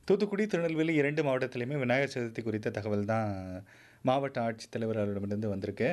தூத்துக்குடி, திருநெல்வேலி 2 மாவட்டத்திலயுமே விநாயகர் சதுர்த்தி குறித்த தகவல் தான் மாவட்ட ஆட்சித்தலைவர் அவரிடமிருந்து வந்திருக்கு.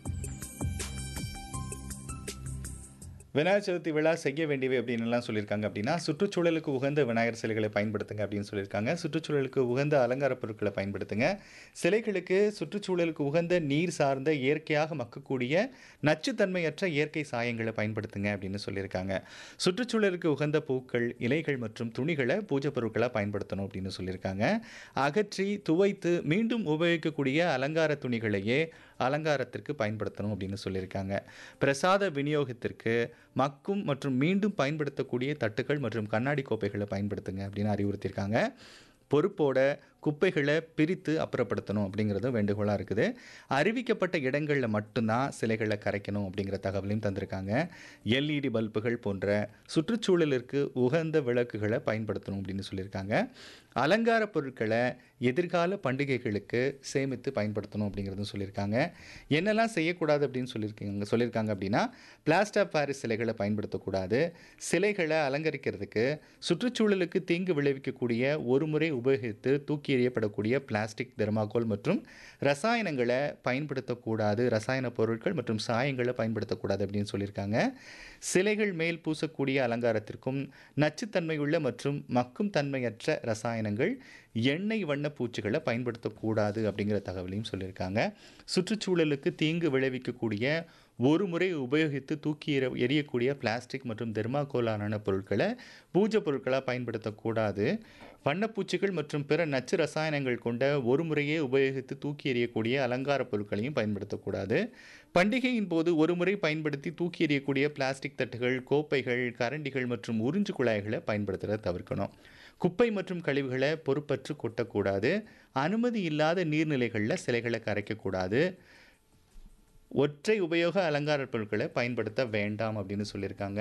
விநாயகர் சதுர்த்தி விழா செய்ய வேண்டியவை அப்படின்னுலாம் சொல்லியிருக்காங்க அப்படின்னா, சுற்றுச்சூழலுக்கு உகந்த விநாயகர் சிலைகளை பயன்படுத்துங்க அப்படின்னு சொல்லியிருக்காங்க. சுற்றுச்சூழலுக்கு உகந்த அலங்கார பொருட்கள பயன்படுத்துங்க. சிலைகளுக்கு சுற்றுச்சூழலுக்கு உகந்த நீர் சார்ந்த இயற்கையாக மக்கக்கூடிய நச்சுத்தன்மையற்ற இயற்கை சாயங்கள பயன்படுத்துங்க அப்படின்னு சொல்லியிருக்காங்க. சுற்றுச்சூழலுக்கு உகந்த பூக்கள், இலைகள் மற்றும் துணிகள பூஜை பொருட்களா பயன்படுத்தணும் அப்படின்னு சொல்லியிருக்காங்க. அகற்றி, துவைத்து மீண்டும் உபயோகிக்கக்கூடிய அலங்கார துணிகளையே அலங்காரத்திற்கு பயன்படுத்தணும் அப்படின்னு சொல்லியிருக்காங்க. பிரசாத விநியோகத்திற்கு மக்கும் மற்றும் மீண்டும் பயன்படுத்தக்கூடிய தட்டுகள் மற்றும் கண்ணாடி கோப்பைகள பயன்படுத்துங்க அப்படின்னு அறிவுறுத்தியிருக்காங்க. பொறுப்போட குப்பைகள பிரித்து அப்புறப்படுத்தணும் அப்படிங்கிறதும் வேண்டுகோளா இருக்குது. அறிவிக்கப்பட்ட இடங்கள்ல மட்டும் தான் சிலைகள கரைக்கணும் அப்படிங்கிற தகவலையும் தந்திருக்காங்க. எல்இடி பல்புகள் போன்ற சுற்றுச்சூழலிற்கு உகந்த விளக்குகள பயன்படுத்தணும் அப்படின்னு சொல்லியிருக்காங்க. அலங்கார பொருட்கள எதிர்கால பண்டிகைகளுக்கு சேமித்து பயன்படுத்தணும் அப்படிங்கிறதும் சொல்லியிருக்காங்க. என்னெல்லாம் செய்யக்கூடாது அப்படின்னு சொல்லியிருக்காங்க சொல்லியிருக்காங்க அப்படின்னா, பிளாஸ்டர் ஆஃப் பாரிஸ் சிலைகள பயன்படுத்தக்கூடாது. சிலைகள அலங்கரிக்கிறதுக்கு சுற்றுச்சூழலுக்கு தீங்கு விளைவிக்கக்கூடிய ஒருமுறை உபயோகித்து தூக்கி எறியப்படக்கூடிய பிளாஸ்டிக், தெர்மாகோல் மற்றும் ரசாயனங்கள பயன்படுத்தக்கூடாது. ரசாயன பொருட்கள் மற்றும் சாயங்கள பயன்படுத்தக்கூடாது அப்படின்னு சொல்லியிருக்காங்க. சிலைகள் மேல் பூசக்கூடிய அலங்காரத்திற்கும் நச்சுத்தன்மையுள்ள மற்றும் மக்கும் தன்மையற்ற ரசாயனங்கள், எண்ணெய் வண்ண பூச்சுகள பயன்படுத்தக்கூடாது அப்படிங்கிற தகவலையும் சொல்லியிருக்காங்க. சுற்றுச்சூழலுக்கு தீங்கு விளைவிக்கக்கூடிய ஒருமுறை உபயோகித்து தூக்கி எற எறியக்கூடிய பிளாஸ்டிக் மற்றும் தெர்மாகோலாலான பொருட்கள பூஜை பொருட்களா பயன்படுத்தக்கூடாது. வண்ணப்பூச்சுகள் மற்றும் பிற நச்சு ரசாயனங்கள் கொண்ட ஒரு முறையே உபயோகித்து தூக்கி எறியக்கூடிய அலங்கார பொருட்களையும் பயன்படுத்தக்கூடாது. பண்டிகையின் போது ஒருமுறை பயன்படுத்தி தூக்கி எறியக்கூடிய பிளாஸ்டிக் தட்டுகள், கோப்பைகள், கரண்டிகள் மற்றும் உறிஞ்சு குழாய்கள பயன்படுத்துறத தவிர்க்கணும். குப்பை மற்றும் கழிவுகள பொறுப்பற்று கொட்டக்கூடாது. அனுமதி இல்லாத நீர்நிலைகள்ல சிலைகள கரைக்கக்கூடாது. ஒற்றை உபயோக அலங்கார பொருட்கள பயன்படுத்த வேண்டாம் அப்படின்னு சொல்லியிருக்காங்க.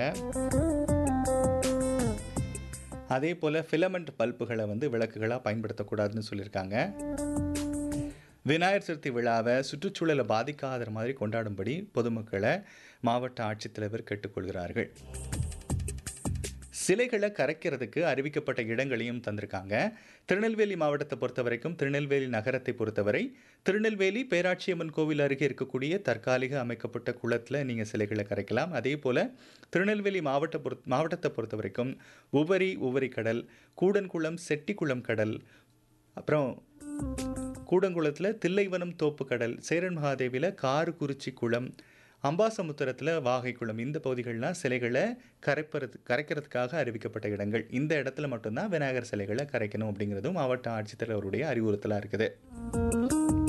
அதேபோல ஃபிலமென்ட் பல்புகள வந்து விளக்குகளா பயன்படுத்தக்கூடாதுன்னு சொல்லியிருக்காங்க. விநாயகர் சதுர்த்தி விழாவ சுற்றுச்சூழல பாதிக்காத மாதிரி கொண்டாடும்படி பொதுமக்கள மாவட்ட ஆட்சித்தலைவர் கேட்டுக்கொள்கிறார்கள். சிலைகள கரைக்கிறதுக்கு அறிவிக்கப்பட்ட இடங்களையும் தந்திருக்காங்க. திருநெல்வேலி மாவட்டத்த பொறுத்தவரைக்கும் திருநெல்வேலி நகரத்தை பொறுத்தவரை, திருநெல்வேலி பேராட்சியம்மன் கோவில் அருகே இருக்கக்கூடிய தற்காலிக அமைக்கப்பட்ட குளத்தில நீங்க சிலைகள கரைக்கலாம். அதேபோல திருநெல்வேலி மாவட்ட பொறுத் மாவட்டத்த பொறுத்தவரைக்கும் உவரி, உவரிக்கடல், கூடன்குளம், செட்டிக்குளம் கடல், அப்புறம் கூடங்குளத்தில தில்லைவனம் தோப்புக்கடல், சேரன் மகாதேவில காரக்குறிச்சி குளம், அம்பாசமுத்திரத்தில வாகைக்குளம் இந்த பகுதிகள்லாம் சிலைகள கரைப்பறது கரைக்கிறதுக்காக அறிவிக்கப்பட்ட இடங்கள். இந்த இடத்துல மட்டும் தான் விநாயகர் சிலைகள கரைக்கணும் அப்படிங்கிறதும் மாவட்ட ஆட்சித்தலைவருடைய அறிவுறுத்தலா இருக்குது.